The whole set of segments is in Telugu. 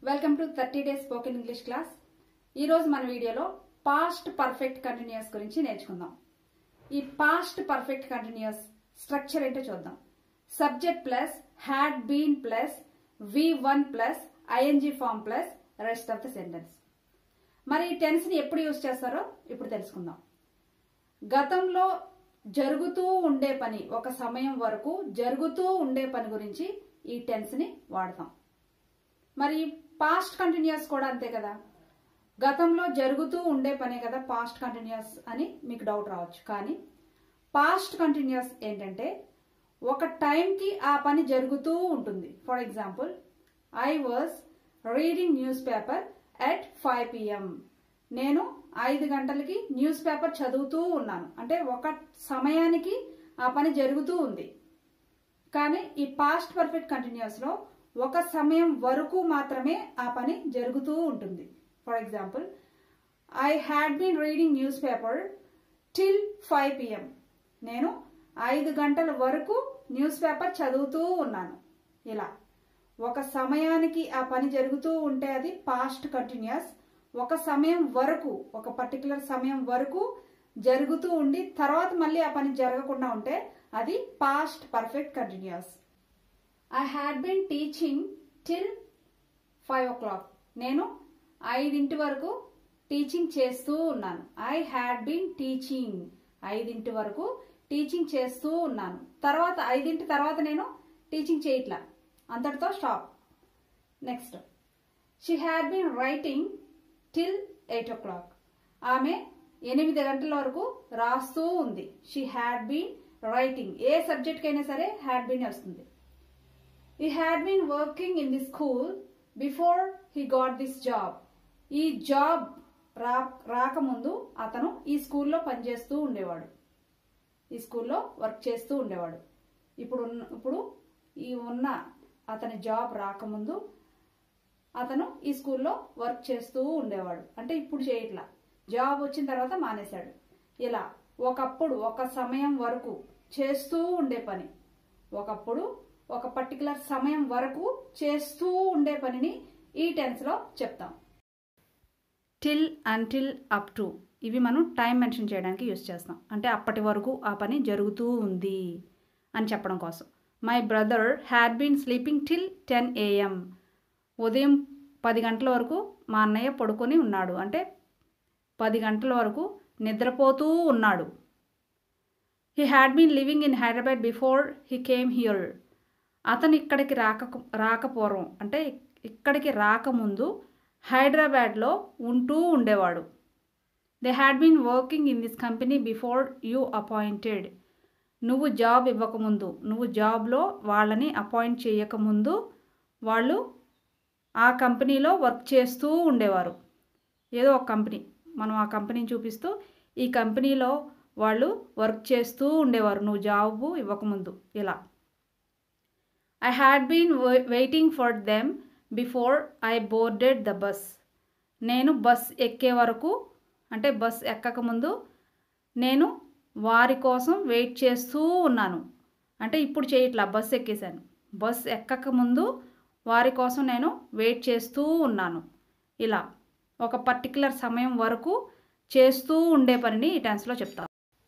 welcome to thirty days spoken English class ఈరోజు మన వీడియోలో పాస్ట్ పర్ఫెక్ట్ కంటిన్యూస్ గురించి నేర్చుకుందాం ఈ పాస్ట్ పర్ఫెక్ట్ కంటిన్యూస్ స్ట్రక్చర్ ఏంటో చూద్దాం subject plus had been plus V one plus ING form plus rest of the sentence మరి ఈ టెన్స్ ని ఎప్పుడు యూజ్ చేస్తారో ఇప్పుడు తెలుసుకుందాం గతంలో జరుగుతూ ఉండే పని ఒక సమయం వరకు జరుగుతూ ఉండే పని గురించి ఈ టెన్స్ ని వాడతాం మరి పాస్ట్ కంటిన్యూస్ కూడా అంతే కదా గతంలో జరుగుతూ ఉండే పనే కదా పాస్ట్ కంటిన్యూస్ అని మీకు డౌట్ రావచ్చు కానీ పాస్ట్ కంటిన్యూస్ ఏంటంటే ఒక టైంకి ఆ పని జరుగుతూ ఉంటుంది for example I was reading news paper at five PM నేను ఐదు గంటలకి న్యూస్ పేపర్ చదువుతూ ఉన్నాను అంటే ఒక సమయానికి ఆ పని జరుగుతూ ఉంది కానీ ఈ పాస్ట్ పర్ఫెక్ట్ కంటిన్యూస్ లో ఒక సమయం వరకు మాత్రమే ఆ పని జరుగుతూ ఉంటుంది for example I had been reading news paper till five PM నేను ఐదు గంటల వరకు న్యూస్ పేపర్ చదువుతూ ఉన్నాను ఇలా ఒక సమయానికి ఆ పని జరుగుతూ ఉంటే అది పాస్ట్ కంటిన్యూస్ ఒక సమయం వరకు ఒక పర్టికులర్ సమయం వరకు జరుగుతూ ఉండి తర్వాత మళ్ళీ ఆ పని జరగకుండా ఉంటే అది past perfect continuous I had been teaching till five o'clock నేను ఐదింటి వరకు టీచింగ్ చేస్తూ ఉన్నాను ఐ హ్యాడ్ బీన్ టీచింగ్ ఐదింటి వరకు టీచింగ్ చేస్తూ ఉన్నాను తర్వాత ఐదింటి తర్వాత నేను టీచింగ్ చేయట్లా అంతటితో stop next she had been writing till eight o'clock ఆమె ఎనిమిది గంటల వరకు రాస్తూ ఉంది షీ హ్యాడ్ బీన్ రైటింగ్ ఏ సబ్జెక్ట్ అయినా సరే హ్యాడ్ బీన్ వస్తుంది ఈ had been working in the school before he got this job ఈ జాబ్ రా రాకముందు అతను ఈ స్కూల్లో పనిచేస్తూ ఉండేవాడు ఈ స్కూల్లో వర్క్ చేస్తూ ఉండేవాడు ఇప్పుడు ఉన్న ఇప్పుడు ఈ ఉన్న అతని జాబ్ రాకముందు అతను ఈ స్కూల్లో వర్క్ చేస్తూ ఉండేవాడు అంటే ఇప్పుడు చేయట్లా జాబ్ వచ్చిన తర్వాత మానేశాడు ఇలా ఒకప్పుడు ఒక సమయం వరకు చేస్తూ ఉండే పని ఒకప్పుడు ఒక పర్టికులర్ సమయం వరకు చేస్తూ ఉండే పనిని ఈ టెన్స్ లో చెప్తాం టిల్ అంటిల్ అప్ టు ఇవి మనం టైం మెన్షన్ చేయడానికి యూస్ చేస్తాం అంటే అప్పటి వరకు ఆ పని జరుగుతూ ఉంది అని చెప్పడం కోసం my brother had been sleeping till ten AM ఉదయం పది గంటల వరకు మా అన్నయ్య పడుకొని ఉన్నాడు అంటే పది గంటల వరకు నిద్రపోతూ ఉన్నాడు he had been living in Hyderabad before he came here అతను ఇక్కడికి రాక రాకపూర్వం అంటే ఇక్కడికి రాకముందు హైదరాబాద్లో ఉంటూ ఉండేవాడు they had been working in this company before you appointed నువ్వు జాబ్ ఇవ్వకముందు నువ్వు జాబ్లో వాళ్ళని అపాయింట్ చేయకముందు వాళ్ళు ఆ కంపెనీలో వర్క్ చేస్తూ ఉండేవారు ఏదో ఒక కంపెనీ మనం ఆ కంపెనీని చూపిస్తూ ఈ కంపెనీలో వాళ్ళు వర్క్ చేస్తూ ఉండేవారు నువ్వు జాబు ఇవ్వకముందు ఇలా I had been waiting for them before I boarded the bus నేను బస్ ఎక్కే వరకు అంటే బస్ ఎక్కకముందు నేను వారి కోసం వెయిట్ చేస్తూ ఉన్నాను అంటే ఇప్పుడు చేయట్లా బస్ ఎక్కేశాను బస్ ఎక్కకముందు వారి కోసం నేను వెయిట్ చేస్తూ ఉన్నాను ఇలా ఒక పర్టికులర్ సమయం వరకు చేస్తూ ఉండే పనిని ఈ టెన్స్లో చెప్తాను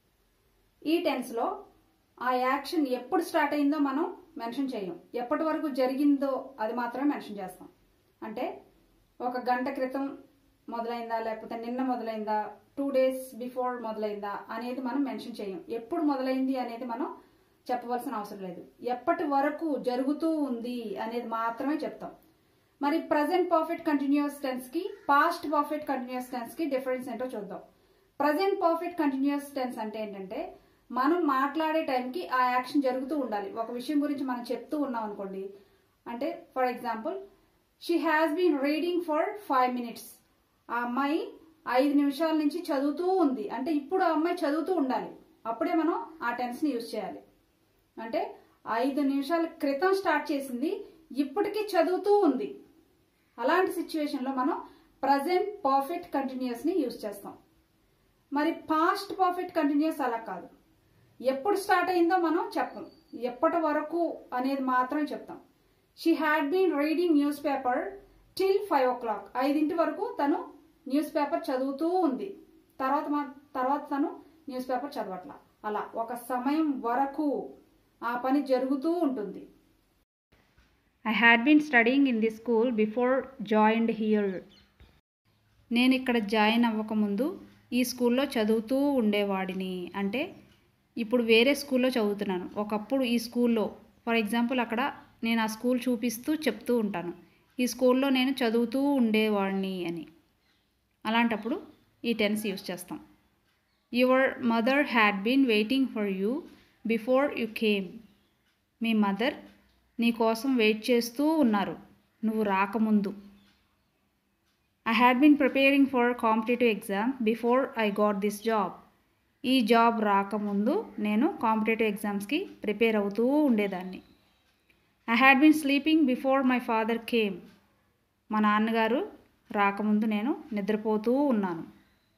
ఈ టెన్స్లో ఆ యాక్షన్ ఎప్పుడు స్టార్ట్ అయిందో మనం మెన్షన్ చేయం ఎప్పటి వరకు జరిగిందో అది మాత్రమే మెన్షన్ చేస్తాం అంటే ఒక గంట క్రితం మొదలైందా లేకపోతే నిన్న మొదలైందా టూ డేస్ బిఫోర్ మొదలైందా అనేది మనం మెన్షన్ చేయం ఎప్పుడు మొదలైంది అనేది మనం చెప్పవలసిన అవసరం లేదు ఎప్పటి వరకు జరుగుతూ ఉంది అనేది మాత్రమే చెప్తాం మరి ప్రజెంట్ పర్ఫెక్ట్ కంటిన్యూస్ టెన్స్ కి పాస్ట్ పర్ఫెక్ట్ కంటిన్యూస్ టెన్స్ కి డిఫరెన్స్ ఏంటో చూద్దాం ప్రజెంట్ పర్ఫెక్ట్ కంటిన్యూస్ టెన్స్ అంటే ఏంటంటే మనం మాట్లాడే టైంకి ఆ యాక్షన్ జరుగుతూ ఉండాలి ఒక విషయం గురించి మనం చెప్తూ ఉన్నాం అనుకోండి అంటే for example she has been reading for five minutes ఆ అమ్మాయి ఐదు నిమిషాల నుంచి చదువుతూ ఉంది అంటే ఇప్పుడు ఆ అమ్మాయి చదువుతూ ఉండాలి అప్పుడే మనం ఆ టెన్స్ని యూజ్ చేయాలి అంటే ఐదు నిమిషాల క్రితం స్టార్ట్ చేసింది ఇప్పటికీ చదువుతూ ఉంది అలాంటి సిచ్యువేషన్లో మనం ప్రజెంట్ పర్ఫెక్ట్ కంటిన్యూస్ని యూజ్ చేస్తాం మరి పాస్ట్ పర్ఫెక్ట్ కంటిన్యూస్ అలా కాదు ఎప్పుడు స్టార్ట్ అయిందో మనం చెప్పం ఎప్పటి వరకు అనేది మాత్రమే చెప్తాం she had been reading news paper till five o'clock ఐదింటి వరకు తను న్యూస్ పేపర్ చదువుతూ ఉంది తర్వాత మా తర్వాత తను న్యూస్ పేపర్ చదవట్లా అలా ఒక సమయం వరకు ఆ పని జరుగుతూ ఉంటుంది I had been studying in the school before joined here నేను ఇక్కడ జాయిన్ అవ్వకముందు ఈ స్కూల్లో చదువుతూ ఉండేవాడిని అంటే ఇప్పుడు వేరే స్కూల్లో చదువుతున్నాను ఒకప్పుడు ఈ స్కూల్లో ఫర్ ఎగ్జాంపుల్ అక్కడ నేను ఆ స్కూల్ చూపిస్తూ చెప్తూ ఉంటాను ఈ స్కూల్లో నేను చదువుతూ ఉండేవాడిని అని అలాంటప్పుడు ఈ టెన్స్ యూస్ చేస్తాం your mother had been waiting for you before you came మీ మదర్ నీ కోసం వెయిట్ చేస్తూ ఉన్నారు నువ్వు రాకముందు I had been preparing for competitive exam before I got this job ఈ జాబ్ రాకముందు నేను కాంపిటేటివ్ ఎగ్జామ్స్కి ప్రిపేర్ అవుతూ ఉండేదాన్ని I had been sleeping before my father came మా నాన్నగారు రాకముందు నేను నిద్రపోతూ ఉన్నాను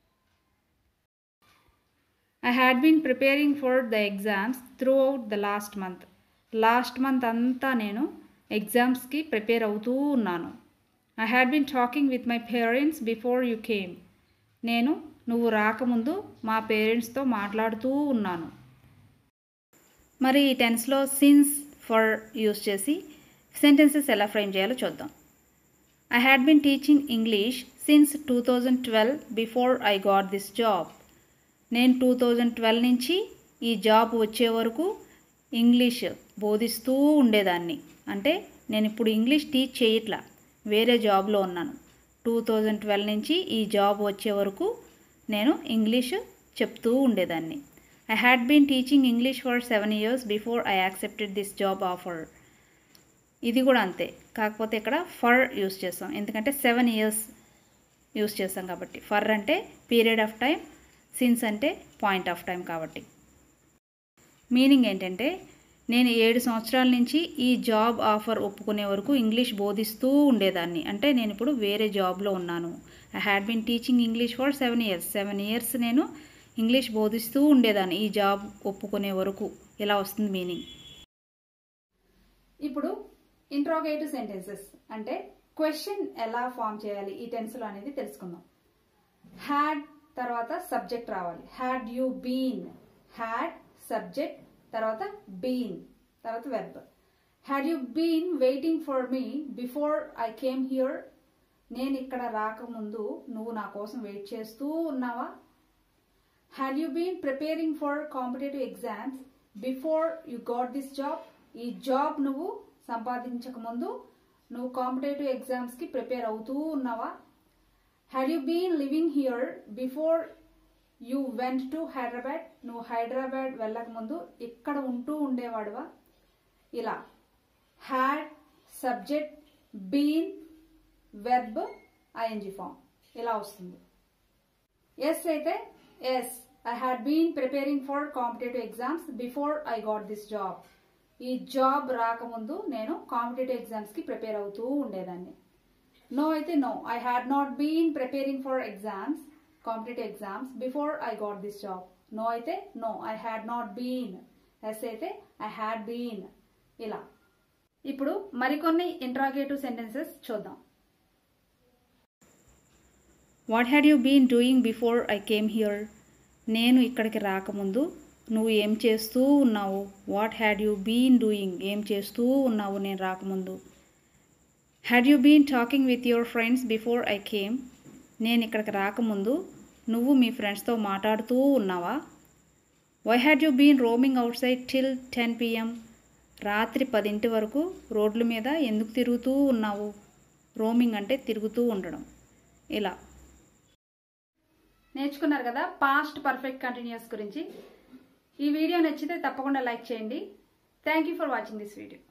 I had been preparing for the exams through out the last month last month అంతా నేను ఎగ్జామ్స్కి ప్రిపేర్ అవుతూ ఉన్నాను I had been talking with my parents before you came నేను నువ్వు రాకముందు మా పేరెంట్స్తో మాట్లాడుతూ ఉన్నాను మరి ఈ టెన్స్లో సిన్స్ ఫర్ యూస్ చేసి సెంటెన్సెస్ ఎలా ఫ్రేమ్ చేయాలో చూద్దాం I had been teaching English since two thousand twelve before I got this job నేను టూ థౌజండ్ ట్వెల్వ్ నుంచి ఈ జాబ్ వచ్చే వరకు ఇంగ్లీష్ బోధిస్తూ ఉండేదాన్ని అంటే నేను ఇప్పుడు ఇంగ్లీష్ టీచ్ చేయట్లా వేరే జాబ్లో ఉన్నాను టూ థౌజండ్ ట్వెల్వ్ నుంచి ఈ జాబ్ వచ్చే వరకు నేను ఇంగ్లీష్ చెప్తూ ఉండేదాన్ని I had been teaching English for seven years before I accepted this job offer ఇది కూడా అంతే కాకపోతే ఇక్కడ ఫర్ యూస్ చేస్తాం ఎందుకంటే సెవెన్ ఇయర్స్ యూస్ చేస్తాం కాబట్టి ఫర్ అంటే పీరియడ్ ఆఫ్ టైం సిన్స్ అంటే పాయింట్ ఆఫ్ టైం కాబట్టి మీనింగ్ ఏంటంటే నేను ఏడు సంవత్సరాల నుంచి ఈ జాబ్ ఆఫర్ ఒప్పుకునే వరకు ఇంగ్లీష్ బోధిస్తూ ఉండేదాన్ని అంటే నేను ఇప్పుడు వేరే జాబ్లో ఉన్నాను I had been teaching English for seven years seven years నేను ఇంగ్లీష్ బోధిస్తూ ఉండేదాన్ని ఈ జాబ్ ఒప్పుకునే వరకు ఇలా వస్తుంది మీనింగ్ ఇప్పుడు ఇంట్రోగేటివ్ సెంటెన్సెస్ అంటే క్వశ్చన్ ఎలా ఫామ్ చేయాలి ఈ టెన్స్లో అనేది తెలుసుకుందాం హ్యాడ్ తర్వాత సబ్జెక్ట్ రావాలి had you been had subject తర్వాత బీన్ తర్వాత verb had you been waiting for me before I came here నేను ఇక్కడ రాకముందు నువ్వు నా కోసం వెయిట్ చేస్తూ ఉన్నావా had you been preparing for competitive exams before you got this job ఈ జాబ్ నువ్వు సంపాదించక ముందు నువ్వు కాంపిటేటివ్ ఎగ్జామ్స్కి ప్రిపేర్ అవుతూ ఉన్నావా had you been living here before you went to Hyderabad నువ్వు హైదరాబాద్ వెళ్ళక ముందు ఇక్కడ ఉంటూ ఉండేవాడువా ఇలా had subject been verb ING form ఇలా వస్తుంది ఎస్ అయితే yes I had been preparing for competitive exams before I got this job ఈ జాబ్ రాకముందు నేను కాంపిటేటివ్ ఎగ్జామ్స్కి ప్రిపేర్ అవుతూ ఉండేదాన్ని నో అయితే no I had not been preparing for exams competitive exams before I got this job no అయితే no I had not been yes అయితే ఐ హ్యాడ్ బీన్ ఇలా ఇప్పుడు మరికొన్ని ఇంట్రాగేటివ్ సెంటెన్సెస్ చూద్దాం what had you been doing before I came here నేను ఇక్కడికి రాకముందు నువ్వు ఏం చేస్తూ ఉన్నావు what had you been doing ఏం చేస్తూ ఉన్నావు నేను రాకముందు had you been talking with your friends before I came నేను ఇక్కడికి రాకముందు నువ్వు మీ ఫ్రెండ్స్తో మాట్లాడుతూ ఉన్నావా why had you been roaming outside till ten PM రాత్రి పదింటి వరకు రోడ్ల మీద ఎందుకు తిరుగుతూ ఉన్నావు రోమింగ్ అంటే తిరుగుతూ ఉండడం ఇలా నేర్చుకున్నారు కదా పాస్ట్ పర్ఫెక్ట్ కంటిన్యూస్ గురించి ఈ వీడియో నచ్చితే తప్పకుండా లైక్ చేయండి thank you for watching this video